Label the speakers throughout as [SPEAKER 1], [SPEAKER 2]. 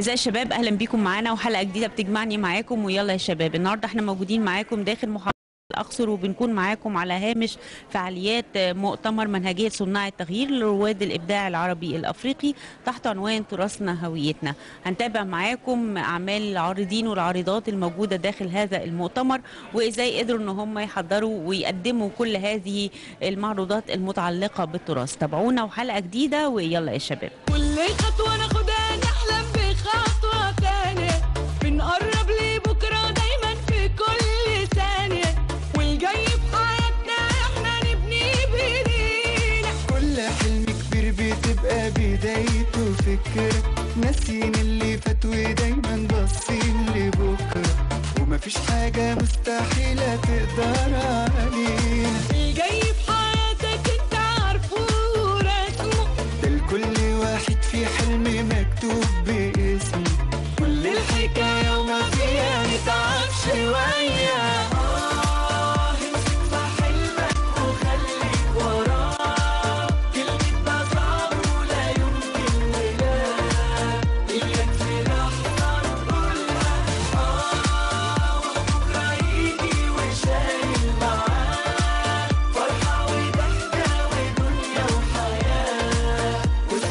[SPEAKER 1] أعزائي الشباب أهلا بيكم معانا وحلقة جديدة بتجمعني معاكم ويلا يا شباب النهاردة احنا موجودين معاكم داخل محافظة الأقصر وبنكون معاكم على هامش فعاليات مؤتمر منهجية صناع التغيير لرواد الإبداع العربي الأفريقي تحت عنوان تراثنا هويتنا هنتابع معاكم أعمال العارضين والعارضات الموجودة داخل هذا المؤتمر وإزاي قدروا إن هم يحضروا ويقدموا كل هذه المعروضات المتعلقة بالتراث تابعونا وحلقة جديدة ويلا يا شباب
[SPEAKER 2] كل خطوة ناخدها نحلم بخطوة تانية بنقرب لبكرة دايما في كل ثانية والجاي في حياتنا احنا نبني بايدينا
[SPEAKER 3] كل حلم كبير بتبقى بدايته فكرة ناسيين اللي فات ودايما باصين لبكرة ومفيش حاجة مستحيلة تقدر علينا
[SPEAKER 2] الجاي في حياتك انت عارفه ورسمه
[SPEAKER 3] ده لكل واحد في حلم مكتوب باسمه كل الحكاية وما فيها نتعب شوية آه امسك في حلمك وخليك وراه كلمة ده صعب ولا يمكن ولا إياك في لحظة نقولها آه وبكرة يجي وشايل معاه فرحة وضحكة ودنيا وحياة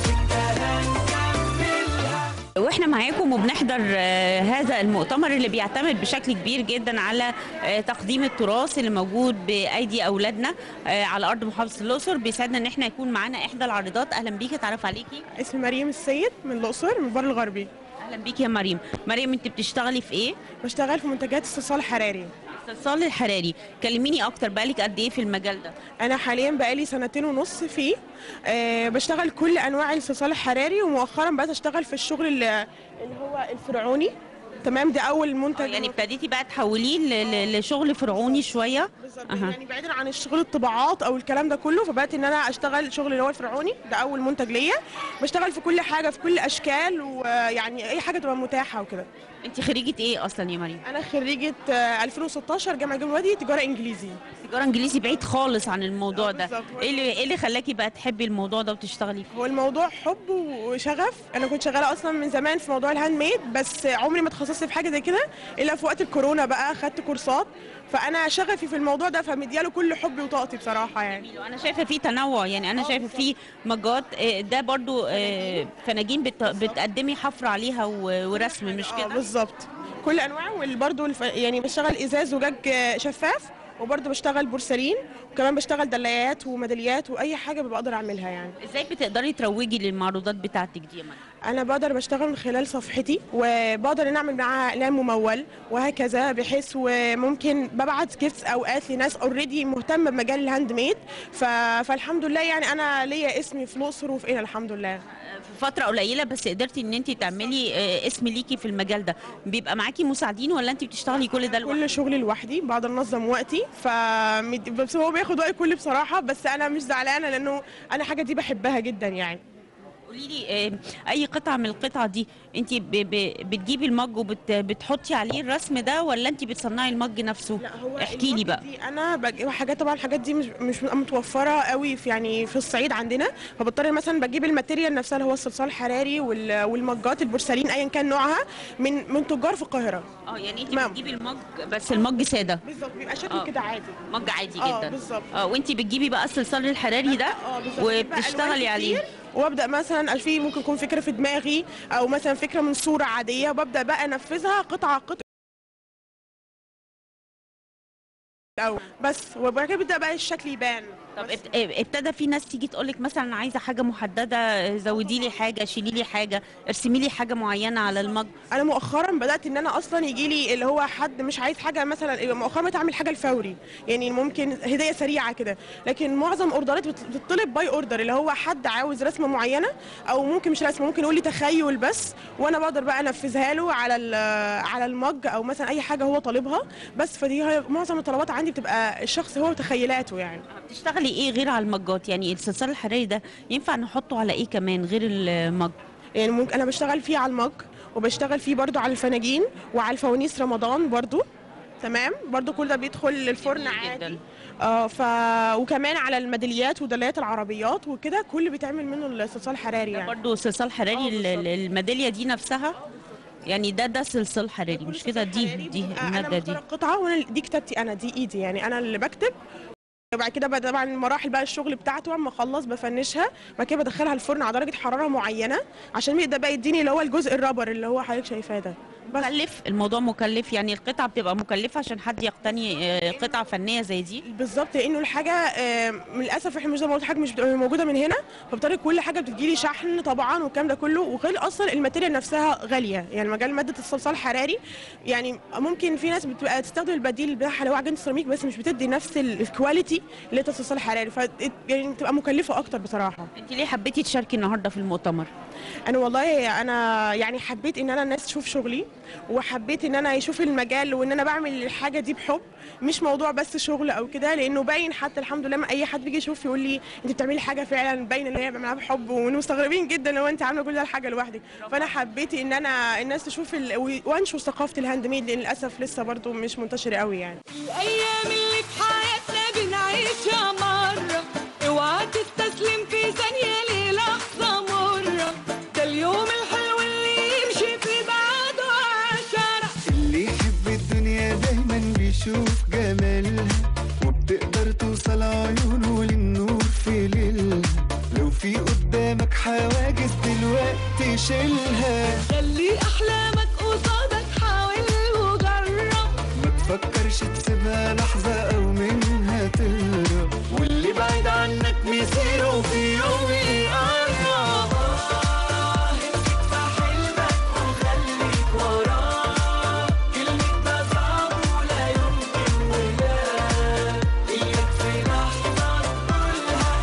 [SPEAKER 3] والسكة هنكملها
[SPEAKER 1] واحنا معاكم وبنحضر آه، هذا المؤتمر اللي بيعتمد بشكل كبير جدا على آه، تقديم التراث اللي موجود بايدي اولادنا آه، على ارض محافظه الاقصر بيسعدنا ان احنا يكون معانا احدى العارضات اهلا بيكي اتعرف عليكي
[SPEAKER 4] اسمي مريم السيد من الأقصر من البر الغربي
[SPEAKER 1] اهلا بيكي يا مريم مريم انت بتشتغلي في ايه
[SPEAKER 4] بشتغل في منتجات استئصال حراري
[SPEAKER 1] الاتصال الحراري كلميني اكتر بالك قد ايه في المجال ده
[SPEAKER 4] أنا حاليا بقالي سنتين ونص فيه أه بشتغل كل أنواع الاستئصال الحراري ومؤخرا بقيت أشتغل في الشغل اللي اللي هو الفرعوني تمام ده أول
[SPEAKER 1] آه،
[SPEAKER 4] منتج
[SPEAKER 1] يعني ابتديتي بقى تحوليه ل- ل- لشغل فرعوني شويه
[SPEAKER 4] بالظبط
[SPEAKER 1] أها.
[SPEAKER 4] يعني بعيدا عن الشغل الطباعات او الكلام ده كله فبقيت ان انا اشتغل شغل اللي هو الفرعوني ده اول منتج ليا بشتغل في كل حاجه في كل اشكال ويعني اي حاجه تبقى متاحه وكده
[SPEAKER 1] انت خريجه ايه اصلا يا مريم
[SPEAKER 4] انا خريجه آه، 2016 جامعه جامعه الوادي تجاره انجليزي
[SPEAKER 1] تجاره انجليزي بعيد خالص عن الموضوع
[SPEAKER 4] آه،
[SPEAKER 1] ده
[SPEAKER 4] بالظبط.
[SPEAKER 1] ايه اللي ايه اللي خلاكي بقى تحبي الموضوع ده وتشتغلي فيه
[SPEAKER 4] هو الموضوع حب وشغف انا كنت شغاله اصلا من زمان في موضوع الهاند ميد بس عمري ما اتخصصت في حاجه زي كده الا في وقت الكورونا بقى خدت كورسات فانا شغفي في الموضوع ده فمدياله كل حبي وطاقتي بصراحه يعني
[SPEAKER 1] انا شايفه في تنوع يعني انا
[SPEAKER 4] آه،
[SPEAKER 1] شايفه في مجات آه، ده برضو آه، فناجين بت- بتقدمي حفر عليها و- ورسم مش
[SPEAKER 4] اه
[SPEAKER 1] كده
[SPEAKER 4] بالظبط كل انواع وبرده الف... يعني بشتغل ازاز وجاج شفاف وبرده بشتغل بورسلين وكمان بشتغل دلايات وميداليات واي حاجه بقدر اعملها يعني
[SPEAKER 1] ازاي بتقدري تروجي للمعروضات بتاعتك دي يا مريم
[SPEAKER 4] انا بقدر بشتغل من خلال صفحتي وبقدر ان اعمل معاها اعلان ممول وهكذا بحيث وممكن ببعت جيفتس اوقات لناس اوريدي مهتمه بمجال الهاند ميد ف... فالحمد لله يعني انا ليا اسمي في الاقصر وفي هنا الحمد لله
[SPEAKER 1] في فتره قليله بس قدرتي ان انت تعملي آه، اسم ليكي في المجال ده بيبقى معاكي مساعدين ولا انت بتشتغلي كل ده لوحدك
[SPEAKER 4] كل شغلي لوحدي بقدر انظم وقتي ف بس هو بياخد وقت كله بصراحه بس انا مش زعلانه لانه انا حاجه دي بحبها جدا يعني
[SPEAKER 1] قولي لي آه، اي قطعه من القطع دي انت ب- ب- بتجيبي المج وبتحطي عليه الرسم ده ولا انت بتصنعي المج نفسه
[SPEAKER 4] لا هو
[SPEAKER 1] احكي لي
[SPEAKER 4] المج
[SPEAKER 1] بقى
[SPEAKER 4] دي انا بجيب حاجات طبعا الحاجات دي مش مش متوفره قوي في يعني في الصعيد عندنا فبضطر مثلا بجيب الماتيريال نفسها اللي هو الصلصال الحراري وال- والمجات البورسلين ايا كان نوعها من من تجار في القاهره
[SPEAKER 1] اه يعني انت
[SPEAKER 4] تمام.
[SPEAKER 1] بتجيبي المج بس المج ساده
[SPEAKER 4] بالظبط بيبقى شكله
[SPEAKER 1] آه.
[SPEAKER 4] كده عادي
[SPEAKER 1] مج عادي
[SPEAKER 4] آه،
[SPEAKER 1] جدا
[SPEAKER 4] بالظبط.
[SPEAKER 1] اه وانت بتجيبي بقى الصلصال الحراري ده
[SPEAKER 4] اه بالظبط بيبقى
[SPEAKER 1] وبتشتغلي
[SPEAKER 4] ألوان
[SPEAKER 1] عليه
[SPEAKER 4] كتير، وابدا مثلا في ممكن يكون فكره في دماغي او مثلا فكره من صوره عاديه وببدا بقى انفذها قطعه قطعه أو بس وبعد كده بيبدا بقى الشكل يبان
[SPEAKER 1] طب
[SPEAKER 4] بس.
[SPEAKER 1] ابت- ابتدى في ناس تيجي تقول لك مثلا أنا عايزه حاجه محدده زودي لي حاجه شيلي لي حاجه ارسمي لي حاجه معينه على المج
[SPEAKER 4] انا مؤخرا بدات ان انا اصلا يجي لي اللي هو حد مش عايز حاجه مثلا مؤخرا بقيت اعمل حاجه الفوري يعني ممكن هديه سريعه كده لكن معظم اوردرات بت- بتطلب باي اوردر اللي هو حد عاوز رسمه معينه او ممكن مش رسمه ممكن يقول لي تخيل بس وانا بقدر بقى انفذها له على ال- على المج او مثلا اي حاجه هو طالبها بس فدي هي معظم الطلبات عندي بتبقى الشخص هو وتخيلاته يعني
[SPEAKER 1] بتشتغلي ايه غير على المجات يعني الصلصال الحراري ده ينفع نحطه على ايه كمان غير المج
[SPEAKER 4] يعني ممكن انا بشتغل فيه على المج وبشتغل فيه برضو على الفناجين وعلى الفوانيس رمضان برضو تمام برضو كل ده بيدخل الفرن
[SPEAKER 1] جميل
[SPEAKER 4] عادي
[SPEAKER 1] جداً.
[SPEAKER 4] اه ف وكمان على الميداليات ودلايات العربيات وكده كل بيتعمل منه الصلصال الحراري
[SPEAKER 1] ده
[SPEAKER 4] يعني
[SPEAKER 1] برضه صلصال حراري
[SPEAKER 4] آه،
[SPEAKER 1] ال-
[SPEAKER 4] بالظبط.
[SPEAKER 1] ال- الميداليه دي نفسها يعني ده ده صلصال حراري مش كده دي دي
[SPEAKER 4] انا
[SPEAKER 1] الماده دي
[SPEAKER 4] مختاره القطعه وانا دي كتابتي انا دي ايدي يعني انا اللي بكتب وبعد كده بقى طبعا مراحل بقى الشغل بتاعته اما اخلص بفنشها بعد كده بدخلها الفرن على درجه حراره معينه عشان يقدر بقى يديني اللي هو الجزء الرابر اللي هو حضرتك شايفاه ده بس
[SPEAKER 1] مكلف الموضوع مكلف يعني القطعه بتبقى مكلفه عشان حد يقتني آه، قطعه فنيه زي دي
[SPEAKER 4] بالظبط لانه الحاجه آه، للاسف احنا مش زي ما قلت حاجه مش بتبقى موجوده من هنا فبالتالي كل حاجه بتجيلي شحن طبعا والكلام ده كله وغير اصلا الماتيريال نفسها غاليه يعني مجال ماده الصلصال الحراري يعني ممكن في ناس بتبقى تستخدم البديل بتاعها اللي هو عجينه السيراميك بس مش بتدي نفس ال- الكواليتي اللي هي الصلصال الحراري ف يعني بتبقى مكلفه اكتر بصراحه
[SPEAKER 1] انت ليه حبيتي تشاركي النهارده في المؤتمر
[SPEAKER 4] انا والله انا يعني حبيت ان انا الناس تشوف شغلي وحبيت ان انا يشوف المجال وان انا بعمل الحاجه دي بحب مش موضوع بس شغل او كده لانه باين حتى الحمد لله ما اي حد بيجي يشوف يقول لي انت بتعملي حاجه فعلا باين ان هي بعملها بحب ومستغربين جدا لو انت عامله كل ده الحاجه لوحدك فانا حبيت ان انا الناس تشوف ال... وانشر ثقافه الهاند ميد لان للاسف لسه برضو مش منتشره قوي يعني
[SPEAKER 2] الأيام اللي في حياتنا بنعيشها مرة اوعى تستسلم في ثانية للحظة مرة ده اليوم الحلو اللي يمشي في بعده عشرة
[SPEAKER 3] اللي يحب الدنيا دايما بيشوف جمالها وبتقدر توصل عيونه للنور في ليلها لو في قدامك حواجز دلوقتي شيلها
[SPEAKER 2] خلي أحلامك قصادك حاول وجرب
[SPEAKER 3] ما تفكرش تسيبها لحظة أو منها تهرب واللي بعيد عنك مصيره في يوم يقرب آه، امسك في حلمك وخليك وراه كلمة ده صعب ولا يمكن ولا إياك في لحظة تقولها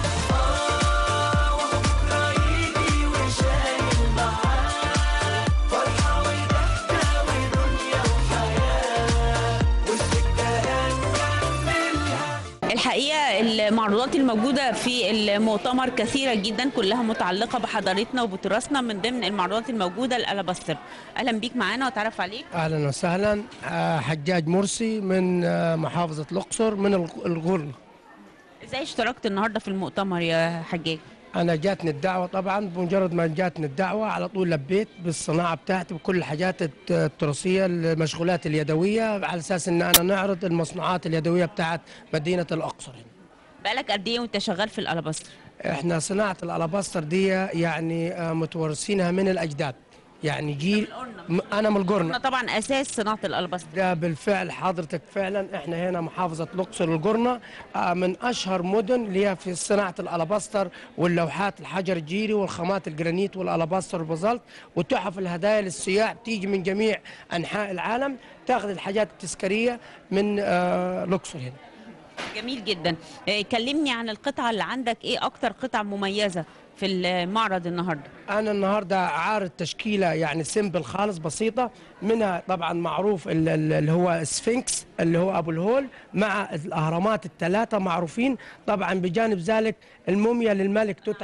[SPEAKER 3] آه وبكرة يجي وشايل معاه فرحة وضحكة ودنيا وحياة والسكة هنكملها
[SPEAKER 1] الحقيقه المعروضات الموجوده في المؤتمر كثيره جدا كلها متعلقه بحضارتنا وبتراثنا من ضمن المعروضات الموجوده الالاباستر اهلا بيك معانا وتعرف عليك
[SPEAKER 5] اهلا وسهلا آه، حجاج مرسي من آه، محافظه الاقصر من الغ- الغرن
[SPEAKER 1] ازاي اشتركت النهارده في المؤتمر يا حجاج
[SPEAKER 5] انا جاتني الدعوه طبعا بمجرد ما جاتني الدعوه على طول لبيت بالصناعه بتاعتي بكل الحاجات الت- التراثيه المشغولات اليدويه على اساس ان انا نعرض المصنوعات اليدويه بتاعت مدينه الاقصر
[SPEAKER 1] بقالك قد ايه وانت شغال في الالاباستر
[SPEAKER 5] احنا صناعه الالاباستر دي يعني آه، متورثينها من الاجداد يعني جيل م- انا من القرن
[SPEAKER 1] قلنا طبعا اساس صناعه الالاباستر
[SPEAKER 5] ده بالفعل حضرتك فعلا احنا هنا محافظة الأقصر القرنة آه، من أشهر مدن اللي هي في صناعة الألاباستر واللوحات الحجر الجيري والخامات الجرانيت والألاباستر والبازلت وتحف الهدايا للسياح بتيجي من جميع أنحاء العالم تاخذ الحاجات التذكارية من آه، الأقصر هنا
[SPEAKER 1] جميل جدا آه، كلمني عن القطعه اللي عندك ايه اكتر قطعه مميزه في المعرض النهارده
[SPEAKER 5] أنا النهاردة عارض تشكيلة يعني سيمبل خالص بسيطة منها طبعا معروف ال- ال- اللي هو السفنكس اللي هو أبو الهول مع الأهرامات الثلاثة معروفين طبعا بجانب ذلك الموميا للملك توت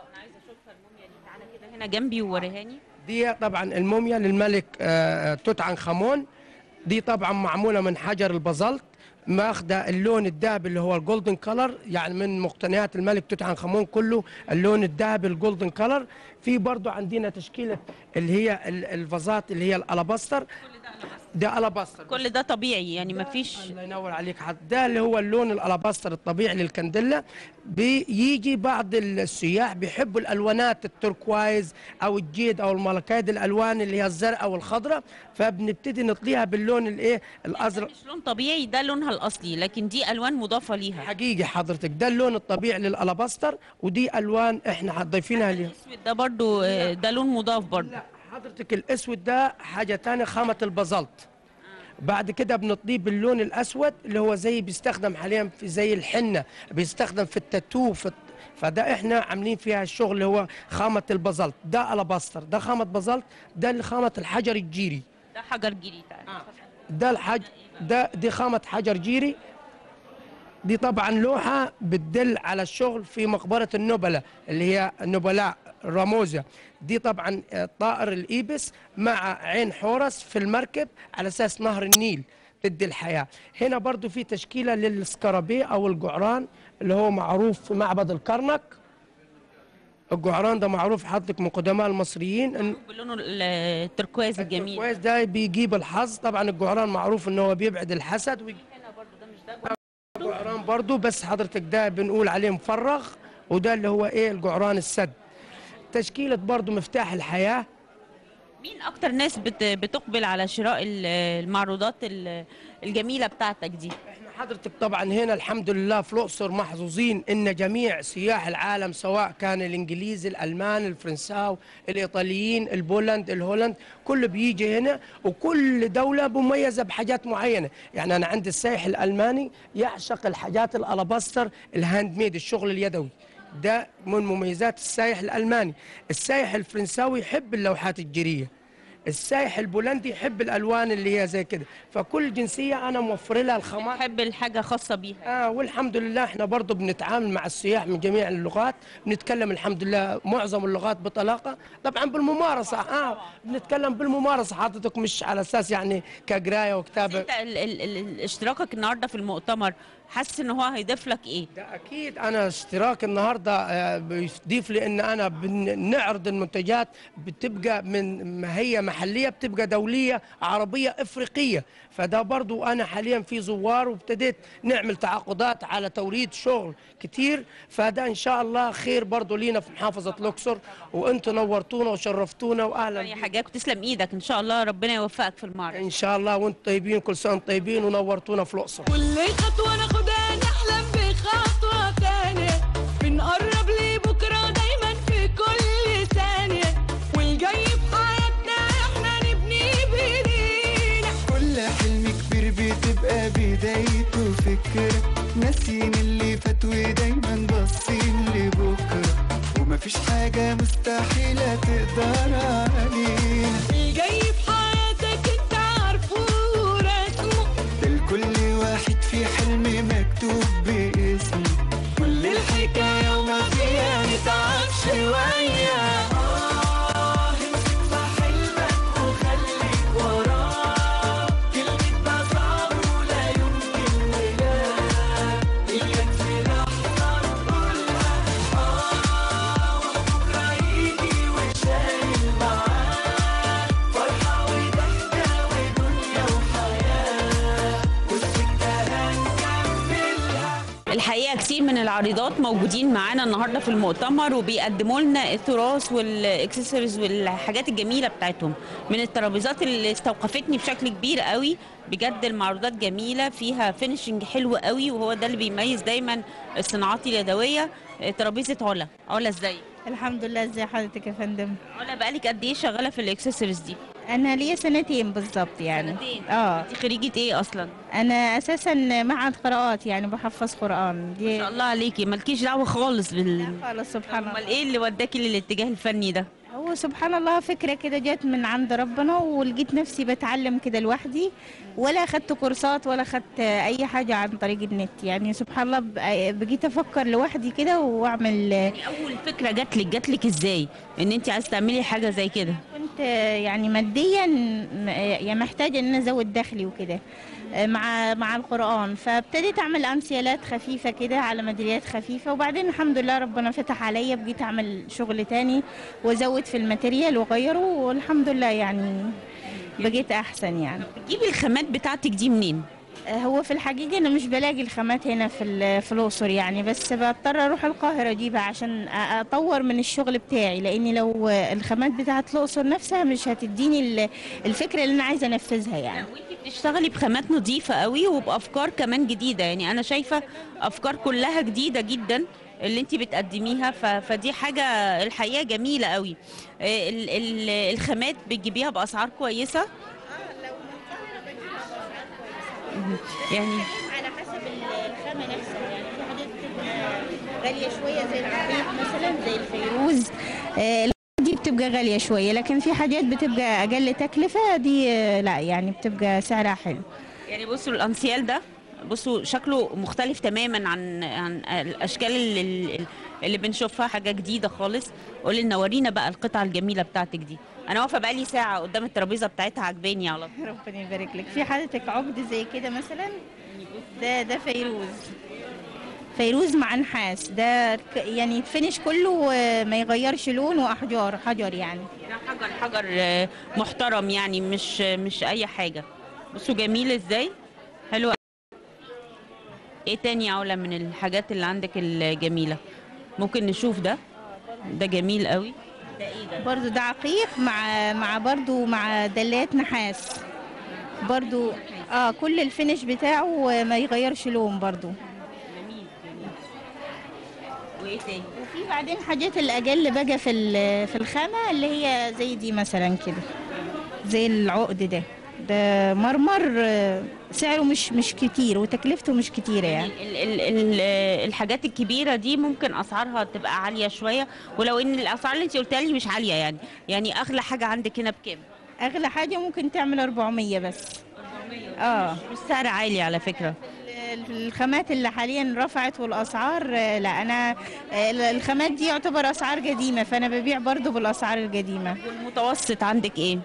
[SPEAKER 1] تعالى كده هنا جنبي ووريهاني
[SPEAKER 5] دي طبعا الموميا للملك آه، توت عنخ امون دي طبعا معموله من حجر البازلت ماخده اللون الذهبي اللي هو الجولدن كلر يعني من مقتنيات الملك توت عنخ امون كله اللون الذهبي الجولدن كلر في برضو عندنا تشكيله اللي هي ال- الفازات اللي هي الالاباستر ده الاباستر
[SPEAKER 1] كل ده طبيعي يعني ما فيش
[SPEAKER 5] الله ينور عليك حد ده اللي هو اللون الالاباستر الطبيعي للكندله بيجي بعض السياح بيحبوا الالوانات التركوايز او الجيد او الملكايد الالوان اللي هي الزرقاء والخضراء فبنبتدي نطليها باللون الايه الازرق
[SPEAKER 1] مش لون طبيعي ده لونها الاصلي لكن دي الوان مضافه ليها
[SPEAKER 5] حقيقي حضرتك ده اللون الطبيعي للالاباستر ودي الوان احنا ضايفينها ليه
[SPEAKER 1] الاسود ده برضو آه، ده لون مضاف برضو
[SPEAKER 5] لا حضرتك الاسود ده حاجه تانية خامه البازلت بعد كده بنطليه باللون الاسود اللي هو زي بيستخدم حاليا في زي الحنه بيستخدم في التاتو في الت- فده احنا عاملين فيها الشغل اللي هو خامه البازلت ده الاباستر ده خامه بازلت ده اللي خامه الحجر الجيري
[SPEAKER 1] ده حجر جيري تعالى
[SPEAKER 5] ده الحج ده دي خامه حجر جيري دي طبعا لوحه بتدل على الشغل في مقبره النبلاء اللي هي النبلاء راموزا دي طبعا آه، طائر الايبس مع عين حورس في المركب على اساس نهر النيل تدي الحياه هنا برضو في تشكيله للسكرابيه او الجعران اللي هو معروف في معبد الكرنك الجعران ده معروف حضرتك من قدماء المصريين ان
[SPEAKER 1] بلونه ال- التركواز الجميل
[SPEAKER 5] كويس ده بيجيب الحظ طبعا الجعران معروف ان هو بيبعد الحسد ويجيب الجعران برضو بس حضرتك ده بنقول عليه مفرغ وده اللي هو ايه الجعران السد تشكيلة برضو مفتاح الحياة
[SPEAKER 1] مين اكتر ناس بت- بتقبل على شراء ال- المعروضات ال- الجميله بتاعتك دي
[SPEAKER 5] احنا حضرتك طبعا هنا الحمد لله في الاقصر محظوظين ان جميع سياح العالم سواء كان الانجليزي الالمان الفرنساو الايطاليين البولند الهولند كله بيجي هنا وكل دوله مميزه بحاجات معينه يعني انا عندي السائح الالماني يعشق الحاجات الالاباستر الهاند ميد الشغل اليدوي ده من مميزات السائح الالماني السائح الفرنساوي يحب اللوحات الجيريه السائح البولندي يحب الالوان اللي هي زي كده فكل جنسيه انا موفر لها الخامات
[SPEAKER 1] بحب الحاجه خاصه بيها
[SPEAKER 5] آه والحمد لله احنا برضه بنتعامل مع السياح من جميع اللغات بنتكلم الحمد لله معظم اللغات بطلاقه طبعا بالممارسه اه بنتكلم بالممارسه حضرتك مش على اساس يعني كقرايه وكتابه
[SPEAKER 1] انت ال- ال- ال- اشتراكك النهارده في المؤتمر حاسس ان هو هيضيف لك ايه
[SPEAKER 5] ده اكيد انا اشتراك النهارده آه، بيضيف لي ان انا بنعرض المنتجات بتبقى من ما هي محليه بتبقى دوليه عربيه افريقيه فده برضو انا حاليا في زوار وابتديت نعمل تعاقدات على توريد شغل كتير فده ان شاء الله خير برضو لينا في محافظه الاقصر وانتم نورتونا وشرفتونا واهلا
[SPEAKER 1] يعني
[SPEAKER 5] بيكم.
[SPEAKER 1] حاجات وتسلم ايدك ان شاء الله ربنا يوفقك في المعرض
[SPEAKER 5] ان شاء الله وانتم طيبين كل سنه وانتم طيبين ونورتونا في الاقصر
[SPEAKER 2] كل خطوة ناخدها نحلم بخطوة تانية بنقرب لبكرة دايما في كل ثانية والجاي في حياتنا احنا نبني بايدينا
[SPEAKER 3] كل حلم كبير بتبقى بدايته فكرة ناسيين اللي فات ودايما باصين لبكرة ومفيش حاجة مستحيلة تقدر علينا
[SPEAKER 2] الجاي في حياتك انت عارفه ورسمه
[SPEAKER 3] ده لكل واحد في حلم مكتوب باسمه كل الحكاية وما فيها نتعب شوية آه امسك في حلمك وخليك وراه كلمة ده صعب ولا يمكن ولا إياك في لحظة نقولها آه وبكرة يجي وشايل معاه فرحة وضحكة ودنيا وحياة والسكة هنكملها
[SPEAKER 1] الحقيقه كتير من العارضات موجودين معانا النهارده في المؤتمر وبيقدموا لنا التراث والاكسسوارز والحاجات الجميله بتاعتهم من الترابيزات اللي استوقفتني بشكل كبير قوي بجد المعروضات جميله فيها فينيشنج حلو قوي وهو ده اللي بيميز دايما الصناعات اليدويه آه، ترابيزه علا علا ازاي
[SPEAKER 6] الحمد لله ازي حضرتك يا فندم
[SPEAKER 1] علا بقالك قد ايه شغاله في الاكسسوارز دي
[SPEAKER 6] انا ليا سنتين بالظبط يعني
[SPEAKER 1] سنتين
[SPEAKER 6] اه
[SPEAKER 1] انت خريجه ايه اصلا
[SPEAKER 6] انا اساسا معهد قراءات يعني بحفظ قران
[SPEAKER 1] ما
[SPEAKER 6] دي
[SPEAKER 1] شاء الله عليكي مالكيش دعوه خالص بال
[SPEAKER 6] خالص سبحان
[SPEAKER 1] امال
[SPEAKER 6] الله
[SPEAKER 1] ايه اللي وداكي للاتجاه الفني ده
[SPEAKER 6] هو سبحان الله فكره كده جت من عند ربنا ولقيت نفسي بتعلم كده لوحدي ولا اخدت كورسات ولا اخدت اي حاجه عن طريق النت يعني سبحان الله بق- بقيت افكر لوحدي كده واعمل
[SPEAKER 1] يعني اول فكره جات لك جات لك ازاي ان انت عايزه تعملي حاجه زي كده
[SPEAKER 6] كنت يعني ماديا م- يعني محتاجه ان انا ازود دخلي وكده مع مع القران فابتديت اعمل انسيالات خفيفه كده على ميداليات خفيفه وبعدين الحمد لله ربنا فتح عليا بقيت اعمل شغل تاني وازود في الماتيريال واغيره والحمد لله يعني بقيت احسن يعني
[SPEAKER 1] بتجيبي الخامات بتاعتك دي منين
[SPEAKER 6] هو في الحقيقة أنا مش بلاقي الخامات هنا في ال- في الأقصر يعني بس بضطر أروح القاهرة أجيبها عشان أ- أطور من الشغل بتاعي لأني لو الخامات بتاعت الأقصر نفسها مش هتديني ال- الفكرة اللي أنا عايزة أنفذها يعني
[SPEAKER 1] وانت بتشتغلي بخامات نظيفه قوي وبافكار كمان جديده يعني انا شايفه افكار كلها جديده جدا اللي انت بتقدميها ف... فدي حاجه الحقيقه جميله قوي آه، ال... ال... الخامات بتجيبيها باسعار كويسه مهم. يعني
[SPEAKER 6] على حسب الخامة نفسها يعني في حاجات بتبقى غالية شوية زي العقيق مثلا زي الفيروز آه، دي بتبقى غالية شوية لكن في حاجات بتبقى أقل تكلفة دي آه، لا يعني بتبقى سعرها حلو
[SPEAKER 1] يعني بصوا الانسيال ده بصوا شكله مختلف تماما عن عن الاشكال اللي, اللي بنشوفها حاجه جديده خالص قولي لنا ورينا بقى القطعه الجميله بتاعتك دي انا واقفه بقالي ساعه قدام الترابيزه بتاعتها عجباني على طول
[SPEAKER 6] ربنا يبارك لك في حضرتك عقد زي كده مثلا ده ده فيروز فيروز مع نحاس ده ك- يعني الفينش كله آه، ما يغيرش لون واحجار حجر يعني
[SPEAKER 1] ده حجر حجر آه، محترم يعني مش مش اي حاجه بصوا جميل ازاي حلو ايه تاني يا علا من الحاجات اللي عندك الجميله ممكن نشوف ده ده جميل قوي ده ايه ده
[SPEAKER 6] برضو ده عقيق مع مع برضو مع دلات نحاس برضو اه كل الفينش بتاعه آه، ما يغيرش لون برضو
[SPEAKER 1] جميل جميل وايه تاني
[SPEAKER 6] وفي بعدين حاجات الاجل بقى في ال- في الخامه اللي هي زي دي مثلا كده زي العقد ده ده مرمر آه، سعره مش مش كتير وتكلفته مش كتيره يعني
[SPEAKER 1] ال ال ال الحاجات الكبيره دي ممكن اسعارها تبقى عاليه شويه ولو ان الاسعار اللي انت قلتها لي مش عاليه يعني يعني اغلى حاجه عندك هنا بكام
[SPEAKER 6] اغلى حاجه ممكن تعمل 400 بس اه
[SPEAKER 1] مش سعر عالي على فكره
[SPEAKER 6] ال- الخامات اللي حاليا رفعت والاسعار آه، لا انا آه، الخامات دي يعتبر اسعار قديمه فانا ببيع برضو بالاسعار القديمه
[SPEAKER 1] والمتوسط عندك ايه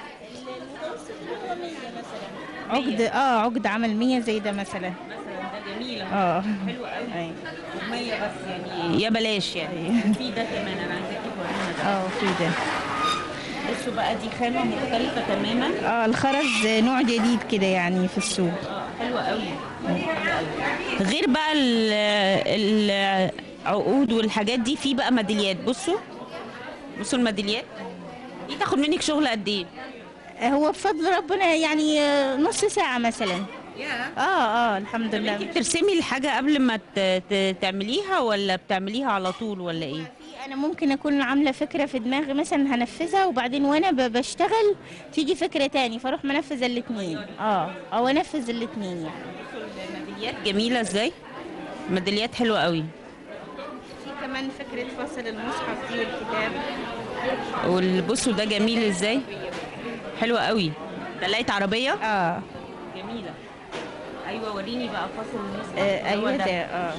[SPEAKER 6] عقد اه عقد عمل 100 زي ده مثلا
[SPEAKER 1] مثلا ده جميله
[SPEAKER 6] اه
[SPEAKER 1] حلو قوي
[SPEAKER 6] أيوة.
[SPEAKER 1] 100 بس يعني يا بلاش يعني في ده كمان انا عايزاكي تورينا ده
[SPEAKER 6] اه في ده
[SPEAKER 1] بصوا بقى دي خامه مختلفه تماما
[SPEAKER 6] اه الخرز نوع جديد كده يعني في السوق
[SPEAKER 1] حلوه قوي غير بقى ال- العقود والحاجات دي في بقى ميداليات بصوا بصوا الميداليات دي تاخد منك شغل قد ايه
[SPEAKER 6] هو بفضل ربنا يعني آه، نص ساعة مثلا اه اه الحمد
[SPEAKER 1] انت
[SPEAKER 6] لله
[SPEAKER 1] بترسمي الحاجه قبل ما ت- ت- تعمليها ولا بتعمليها على طول ولا ايه
[SPEAKER 6] في انا ممكن اكون عامله فكره في دماغي مثلا هنفذها وبعدين وانا ب- بشتغل تيجي فكره تاني فاروح منفذه الاثنين اه او انفذ الاثنين يعني
[SPEAKER 1] الميداليات جميله ازاي ميداليات حلوه قوي
[SPEAKER 6] في كمان فكره فصل المصحف دي والكتاب
[SPEAKER 1] والبصوا ده جميل ازاي حلوه قوي ده لقيت عربيه
[SPEAKER 6] اه
[SPEAKER 1] جميله ايوه وريني بقى فصل المصحف
[SPEAKER 6] آه،
[SPEAKER 1] هو
[SPEAKER 6] ايوه ده اه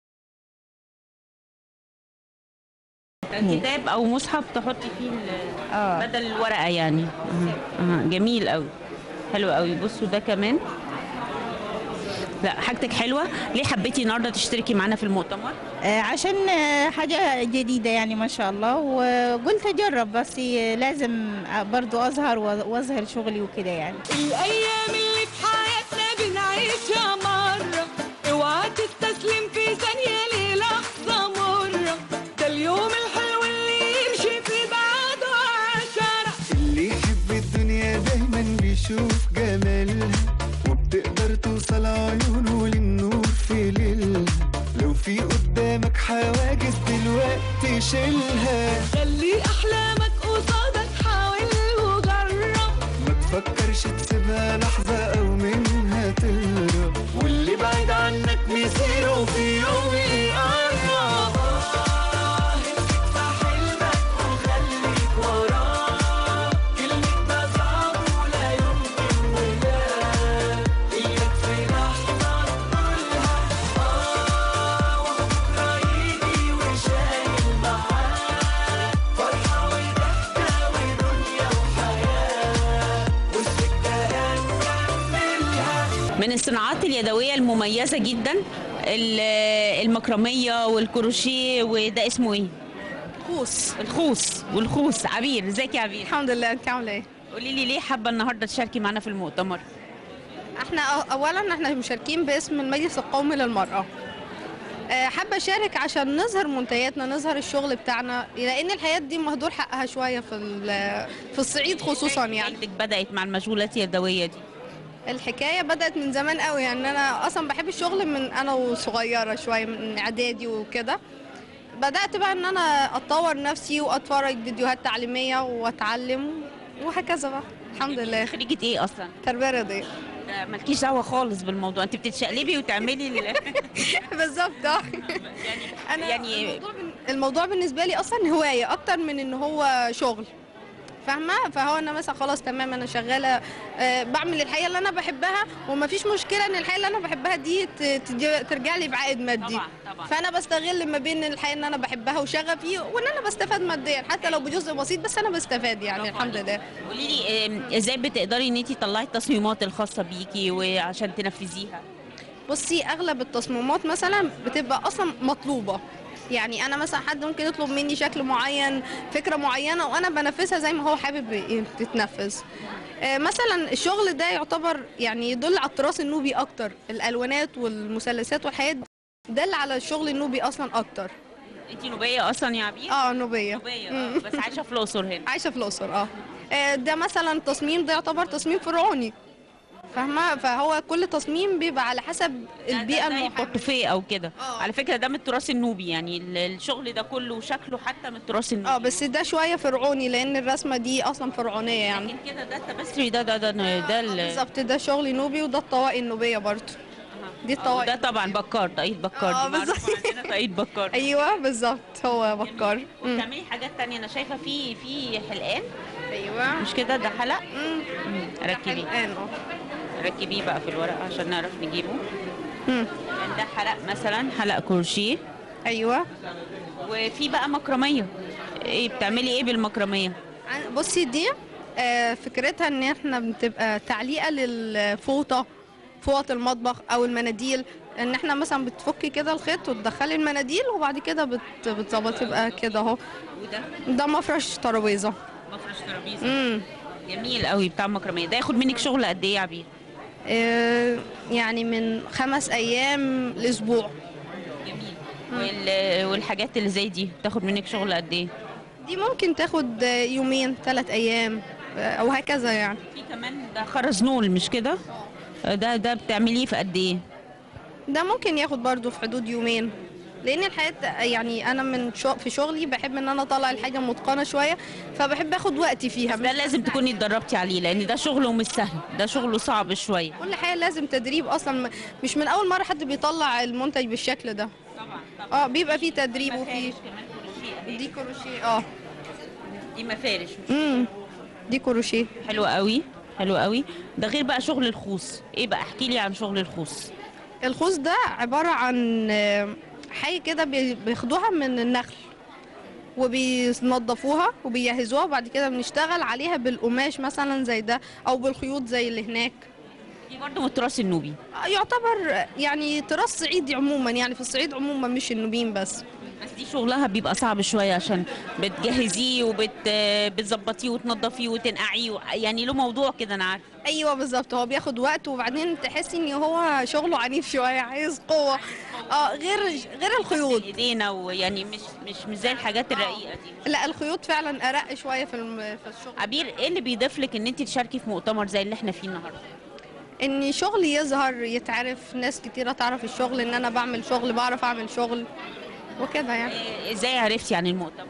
[SPEAKER 1] كتاب او مصحف تحطي فيه ال-
[SPEAKER 6] اه
[SPEAKER 1] بدل الورقه يعني أه. أه. جميل قوي حلو قوي بصوا ده كمان لا حاجتك حلوه ليه حبيتي النهارده تشتركي معانا في المؤتمر
[SPEAKER 6] آه، عشان آه، حاجة جديدة يعني ما شاء الله وقلت أجرب بس لازم برضو أظهر وأظهر شغلي وكده يعني
[SPEAKER 2] الأيام اللي في حياتنا بنعيشها مرة اوعى تستسلم في ثانية للحظة مرة ده اليوم الحلو اللي يمشي في بعده عشرة
[SPEAKER 3] اللي يحب الدنيا دايما بيشوف جمالها وبتقدر توصل عيونه للنور في ليلها لو في قدامك حواجز دلوقتي شيلها
[SPEAKER 2] خلي أحلامك قصادك حاول وجرب
[SPEAKER 3] ما تفكرش تسيبها لحظة أو منها تهرب واللي بعيد عنك مسيره في يوم يقرب آه، امسك في حلمك وخليك وراه كلمة ده صعب ولا يمكن ولا إياك في لحظة تقولها آه وبكرة يجي وشايل معاه فرحة وضحكة ودنيا وحياة والسكة هنكملها
[SPEAKER 1] من الصناعات اليدويه المميزه جدا ال- المكرميه والكروشيه وده اسمه ايه
[SPEAKER 7] خوص
[SPEAKER 1] الخوص والخوص عبير ازيك يا عبير
[SPEAKER 7] الحمد لله انت عامله ايه
[SPEAKER 1] قولي لي ليه حابه النهارده تشاركي معانا في المؤتمر
[SPEAKER 7] احنا أو- اولا احنا مشاركين باسم المجلس القومي للمراه آه، حابه اشارك عشان نظهر منتجاتنا نظهر الشغل بتاعنا لان الحياه دي مهدور حقها شويه في ال- في الصعيد خصوصا يعني
[SPEAKER 1] بدايتك بدات مع المشغولات اليدويه دي
[SPEAKER 7] الحكايه بدات من زمان قوي يعني انا اصلا بحب الشغل من انا وصغيره شويه من اعدادي وكده بدات بقى ان انا اتطور نفسي واتفرج فيديوهات تعليميه واتعلم وهكذا بقى الحمد لله
[SPEAKER 1] خريجه ايه اصلا
[SPEAKER 7] تربيه رياضيه
[SPEAKER 1] ده مالكيش دعوه خالص بالموضوع انت بتتشقلبي وتعملي ال...
[SPEAKER 7] بالظبط اه انا
[SPEAKER 1] يعني-
[SPEAKER 7] يعني الموضوع, بن... الموضوع بالنسبه لي اصلا هوايه اكتر من ان هو شغل فاهمه فهو انا مثلا خلاص تمام انا شغاله آه بعمل الحقيقه اللي انا بحبها ومفيش مشكله ان الحقيقه اللي انا بحبها دي ت... تجي... ترجع لي بعائد مادي
[SPEAKER 1] طبعا طبعا
[SPEAKER 7] فانا بستغل ما بين الحقيقه ان انا بحبها وشغفي وان انا بستفاد ماديا حتى لو بجزء بسيط بس انا بستفاد يعني
[SPEAKER 1] برافو
[SPEAKER 7] الحمد
[SPEAKER 1] عليك.
[SPEAKER 7] لله
[SPEAKER 1] قولي لي آم، ازاي بتقدري ان انت تطلعي التصميمات الخاصه بيكي وعشان تنفذيها
[SPEAKER 7] بصي اغلب التصميمات مثلا بتبقى اصلا مطلوبه يعني انا مثلا حد ممكن يطلب مني شكل معين فكره معينه وانا بنفذها زي ما هو حابب ي- تتنفذ آه، مثلا الشغل ده يعتبر يعني يدل على التراث النوبي اكتر الالوانات والمثلثات والحاجات دي دل على الشغل النوبي اصلا اكتر
[SPEAKER 1] انت نوبيه اصلا يا عبير
[SPEAKER 7] اه نوبيه
[SPEAKER 1] نوبيه
[SPEAKER 7] مم.
[SPEAKER 1] آه، بس عايشه في الاقصر هنا
[SPEAKER 7] عايشه في الاقصر اه آه، ده مثلا التصميم ده يعتبر تصميم فرعوني فاهمه فهو كل تصميم بيبقى على حسب البيئه
[SPEAKER 1] زي
[SPEAKER 7] المحيطه
[SPEAKER 1] بورتوفيه او كده
[SPEAKER 7] آه.
[SPEAKER 1] على فكره ده من التراث النوبي يعني ال- الشغل ده كله شكله حتى من التراث النوبي
[SPEAKER 7] اه بس ده شويه فرعوني لان الرسمه دي اصلا فرعونيه يعني
[SPEAKER 1] لكن كده ده التبستري ده ده ده ده
[SPEAKER 7] آه،
[SPEAKER 1] ال-
[SPEAKER 7] بالظبط ده شغل نوبي وده الطواقي النوبيه برضه دي
[SPEAKER 1] آه،
[SPEAKER 7] الطواقي
[SPEAKER 1] ده طبعا بكار طاقية بكار
[SPEAKER 7] آه،
[SPEAKER 1] دي معروفة
[SPEAKER 7] بالظبط.
[SPEAKER 1] عندنا طاقية بكار
[SPEAKER 7] ايوه بالظبط هو بكار مم.
[SPEAKER 1] وبتعملي حاجات تانية انا شايفه في في حلقان
[SPEAKER 7] ايوه
[SPEAKER 1] مش كده ده حلق
[SPEAKER 7] مم.
[SPEAKER 1] مم، ركبيه
[SPEAKER 7] الان اه
[SPEAKER 1] ركبيه بقى في الورق عشان نعرف نجيبه
[SPEAKER 7] مم.
[SPEAKER 1] يعني ده حلق مثلا حلق كروشيه
[SPEAKER 7] ايوه
[SPEAKER 1] وفي بقى مكرميه ايه بتعملي ايه بالمكرميه
[SPEAKER 7] عن- بصي دي آه، فكرتها ان احنا بتبقى تعليقه للفوطه فوط المطبخ او المناديل ان احنا مثلا بتفكي كده الخيط وتدخلي المناديل وبعد كده بت- بتظبط يبقى كده اهو
[SPEAKER 1] وده
[SPEAKER 7] ده مفرش ترابيزه
[SPEAKER 1] مفرش ترابيزه
[SPEAKER 7] امم
[SPEAKER 1] جميل قوي بتاع مكرميه ده ياخد منك شغل قد ايه يا عبير
[SPEAKER 7] آه، يعني من خمس ايام لاسبوع
[SPEAKER 1] جميل وال... والحاجات اللي زي دي تاخد منك شغل قد ايه
[SPEAKER 7] دي ممكن تاخد آه، يومين ثلاث ايام آه، او هكذا يعني
[SPEAKER 1] في كمان ده خرز نول مش كده ده ده بتعمليه في قد ايه
[SPEAKER 7] ده ممكن ياخد برضو في حدود يومين لان الحياه يعني انا من شو في شغلي بحب ان انا اطلع الحاجه متقنه شويه فبحب اخد وقتي فيها
[SPEAKER 1] ده
[SPEAKER 7] مش
[SPEAKER 1] لازم تكوني اتدربتي عليه لان ده شغله مش سهل ده شغله صعب شويه
[SPEAKER 7] كل حاجه لازم تدريب اصلا م- مش من اول مره حد بيطلع المنتج بالشكل ده
[SPEAKER 1] طبعا طبعا
[SPEAKER 7] اه بيبقى فيه تدريب وفيه
[SPEAKER 1] كمان كروشيه أهي.
[SPEAKER 7] دي كروشيه اه
[SPEAKER 1] دي مفارش
[SPEAKER 7] امم دي كروشيه
[SPEAKER 1] حلو قوي حلو قوي ده غير بقى شغل الخوص ايه بقى احكي لي عن شغل الخوص
[SPEAKER 7] الخوص ده عباره عن آه، حاجه كده بي- بياخدوها من النخل وبينضفوها وبيجهزوها وبعد كده بنشتغل عليها بالقماش مثلا زي ده او بالخيوط زي اللي هناك
[SPEAKER 1] دي برضه من التراث النوبي
[SPEAKER 7] يعتبر يعني تراث صعيدي عموما يعني في الصعيد عموما مش النوبيين بس
[SPEAKER 1] بس دي شغلها بيبقى صعب شويه عشان بتجهزيه وبت بتظبطيه وتنضفيه وتنقعيه و- يعني له موضوع كده انا عارفه
[SPEAKER 7] ايوه بالظبط هو بياخد وقت وبعدين تحسي ان هو شغله عنيف شويه عايز قوه اه غير غير الخيوط
[SPEAKER 1] ايدينا ويعني مش مش مش زي الحاجات الرقيقه دي
[SPEAKER 7] لا الخيوط فعلا ارق شويه في الم- في الشغل
[SPEAKER 1] عبير ايه اللي بيضيف لك ان انت تشاركي في مؤتمر زي اللي احنا فيه النهارده
[SPEAKER 7] ان شغلي يظهر يتعرف ناس كتيره تعرف الشغل ان انا بعمل شغل بعرف اعمل شغل وكده يعني
[SPEAKER 1] إيه- ازاي عرفتي عن المؤتمر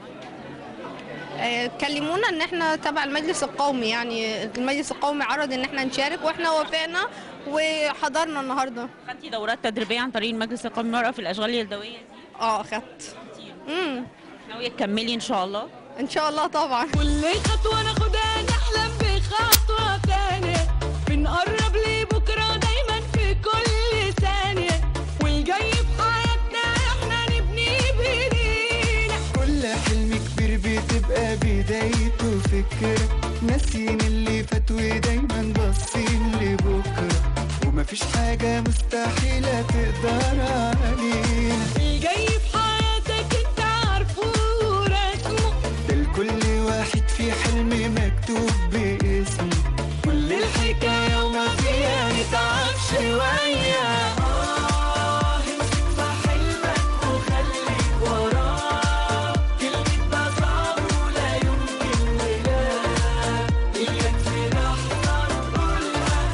[SPEAKER 7] آه، كلمونا ان احنا تبع المجلس القومي يعني المجلس القومي عرض ان احنا نشارك واحنا وافقنا وحضرنا النهارده
[SPEAKER 1] خدتي دورات تدريبيه عن طريق المجلس القومي للمراه في الاشغال اليدويه دي
[SPEAKER 7] اه اخدت امم
[SPEAKER 1] ناويه تكملي ان شاء الله
[SPEAKER 7] ان شاء الله طبعا
[SPEAKER 2] كل خطوة ناخدها نحلم بخطوة تانية بنقرب لبكرة دايما في كل ثانية والجاي في حياتنا احنا نبني بايدينا
[SPEAKER 3] كل حلم كبير بتبقى بدايته فكرة ناسيين اللي فات ودايما باصين لبكرة ومفيش حاجة مستحيلة تقدر علينا
[SPEAKER 2] الجاي في حياتك انت عارفه ورسمه
[SPEAKER 3] ده لكل واحد في حلم مكتوب باسمه كل الحكاية وما فيها نتعب شوية آه امسك في حلمك وخليك وراه كلمة ده صعب ولا يمكن ولا إياك في لحظة نقولها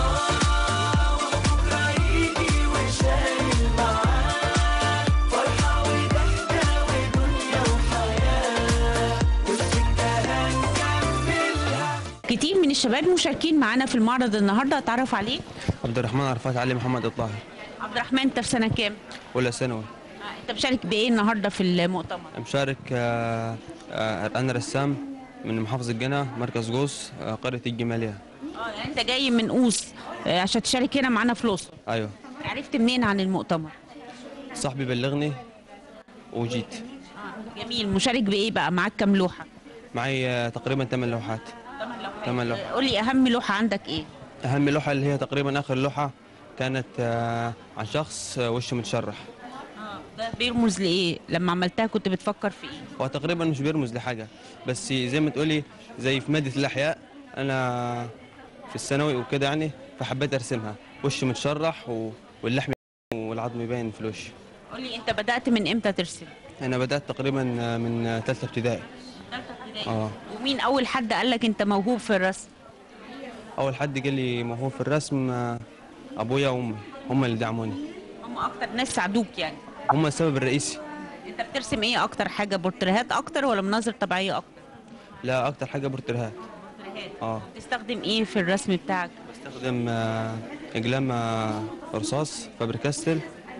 [SPEAKER 3] آه وبكرة يجي وشايل معاه فرحة وضحكة ودنيا وحياة والسكة هنكملها
[SPEAKER 1] كتير من الشباب مشاركين معانا في المعرض النهارده اتعرف عليك
[SPEAKER 8] عبد الرحمن عرفات علي محمد الطاهر
[SPEAKER 1] عبد الرحمن انت في سنه كام
[SPEAKER 8] اولى ثانوي
[SPEAKER 1] آه، انت مشارك بايه النهارده في المؤتمر
[SPEAKER 8] مشارك آه، آه، انا رسام من محافظة جنة مركز جوس آه، قرية الجمالية
[SPEAKER 1] اه يعني انت جاي من قوس آه، عشان تشارك هنا معانا في الاقصر
[SPEAKER 8] ايوه
[SPEAKER 1] عرفت منين عن المؤتمر
[SPEAKER 8] صاحبي بلغني وجيت
[SPEAKER 1] جميل مشارك بايه بقى معاك كام لوحه
[SPEAKER 8] معي آه، تقريبا 8 لوحات 8 لوحات
[SPEAKER 1] قول لي اهم لوحه عندك ايه
[SPEAKER 8] اهم لوحة اللي هي تقريبا اخر لوحة كانت آه، عن شخص آه، وشه متشرح
[SPEAKER 1] ده بيرمز لايه لما عملتها كنت بتفكر في ايه
[SPEAKER 8] هو تقريبا مش بيرمز لحاجة بس زي ما تقولي زي في مادة الأحياء أنا في الثانوي وكده يعني فحبيت أرسمها وش متشرح و- واللحم والعظم باين في الوش
[SPEAKER 1] قولي انت بدات من امتى ترسم
[SPEAKER 8] أنا بدأت تقريبا آه، من آه، تالتة ابتدائي اه
[SPEAKER 1] ومين اول حد قال لك انت موهوب في الرسم
[SPEAKER 8] أول حد قال لي موهوب في الرسم آه، أبويا وأمي هم اللي دعموني
[SPEAKER 1] هم اكتر ناس ساعدوك يعني
[SPEAKER 8] هم السبب الرئيسي
[SPEAKER 1] انت بترسم ايه اكتر حاجه بورتريهات اكتر ولا مناظر طبيعيه اكتر
[SPEAKER 8] لا أكتر حاجة بورتريهات اه
[SPEAKER 1] بتستخدم ايه في الرسم بتاعك
[SPEAKER 8] بستخدم آه، أقلام آه، رصاص فابر كاستل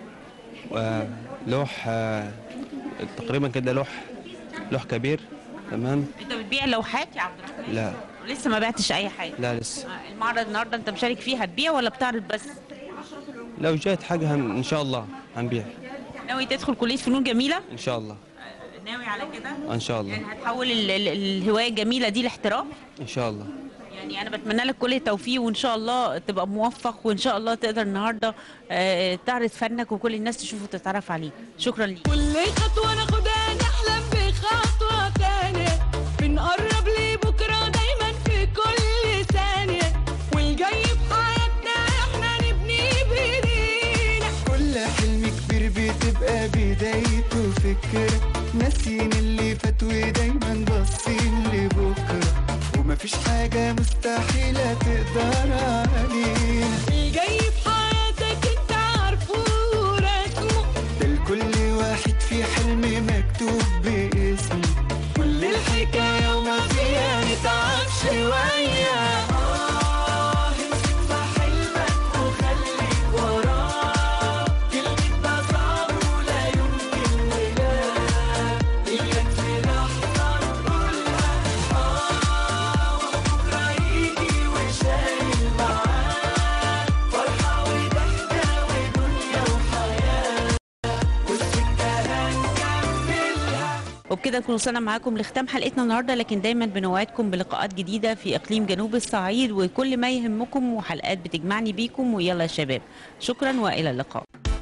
[SPEAKER 8] ولوح آه، تقريبا كده لوح لوح كبير تمام
[SPEAKER 1] انت بتبيع لوحات يا عبد الرحمن
[SPEAKER 8] لا
[SPEAKER 1] لسه ما بعتش اي حاجه
[SPEAKER 8] لا لسه
[SPEAKER 1] آه، المعرض النهارده انت مشارك فيه هتبيع ولا بتعرض بس
[SPEAKER 8] لو جات حاجة هن... إن شاء الله هنبيع
[SPEAKER 1] ناوي تدخل كليه فنون جميله
[SPEAKER 8] إن شاء الله
[SPEAKER 1] ناوي على كده
[SPEAKER 8] إن شاء الله
[SPEAKER 1] يعني هتحول ال- ال- الهوايه الجميله دي لاحتراف
[SPEAKER 8] إن شاء الله
[SPEAKER 1] يعني انا بتمنى لك كل التوفيق وان شاء الله تبقى موفق وان شاء الله تقدر النهارده آه، تعرض فنك وكل الناس تشوفه وتتعرف عليه شكرا ليك
[SPEAKER 2] كل خطوة ناخدها نحلم بخطوة تانية بنقرب لبكرة دايما في كل ثانية والجاي في حياتنا احنا نبني بايدينا
[SPEAKER 3] كل حلم كبير بتبقى بدايته فكرة ناسيين اللي فات ودايما باصين لبكرة ومفيش حاجة مستحيلة تقدر علينا
[SPEAKER 2] الجاي في حياتك انت عارفه ورسمه
[SPEAKER 3] ده لكل واحد في حلم مكتوب باسمه كل الحكاية وما فيها نتعب شوية آه امسك في حلمك وخليك وراه كلمة ده صعب ولا يمكن ولا إياك في لحظة نقولها آه وبكرة يجي وشايل معاه فرحة وضحكة ودنيا وحياة والسكة هنكملها
[SPEAKER 1] وبكده نكون وصلنا معاكم لختام حلقتنا النهارده لكن دايما بنوعدكم بلقاءات جديده في اقليم جنوب الصعيد وكل ما يهمكم وحلقات بتجمعني بيكم ويلا يا شباب شكرا والى اللقاء